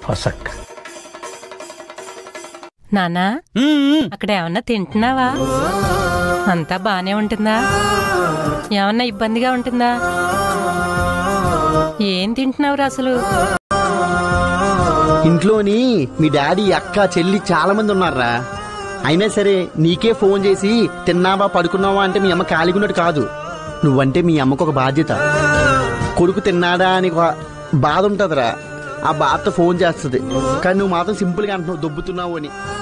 పొసక్క నానా అక్కడ ఏమన్నా తింటున్నావా అంతా బానే ఉంటుందా ఏమన్నా ఇబ్బందిగా ఉంటుందా ఏం తింటున్నావురా అసలు ఇంట్లోని మీ డాడీ అక్క చెల్లి చాలా మంది ఉన్నారా అయినా సరే నీకే ఫోన్ చేసి తిన్నావా పడుకున్నావా అంటే మీ అమ్మ కాలిగున్నట్టు కాదు నువ్వంటే మీ అమ్మకు ఒక బాధ్యత కొడుకు తిన్నాడా అని ఒక బాధ ఉంటుందిరా ఆ బాధతో ఫోన్ చేస్తుంది కానీ నువ్వు మాత్రం సింపుల్గా అంటున్నావు దొబ్బుతున్నావు అని